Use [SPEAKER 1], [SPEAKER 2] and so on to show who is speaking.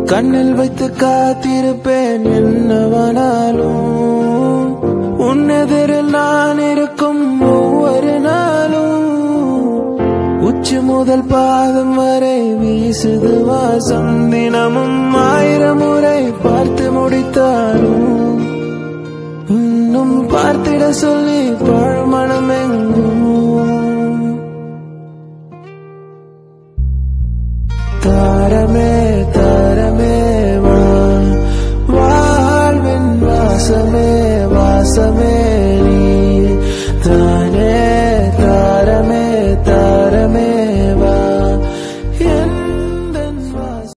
[SPEAKER 1] கண்ணில் வைத்து காத்திருப்பேன் என்னவானாலும் உன்னெதிரில் நான் இருக்கும் ஒவ்வொரு நாளும் உச்சி முதல் பாதம் வரை வீசுது வாசம் தினமும் ஆயிரம் முறை பார்த்து முடித்தாலும் இன்னும் பார்த்திட சொல்லி பழமணம் எங்கும்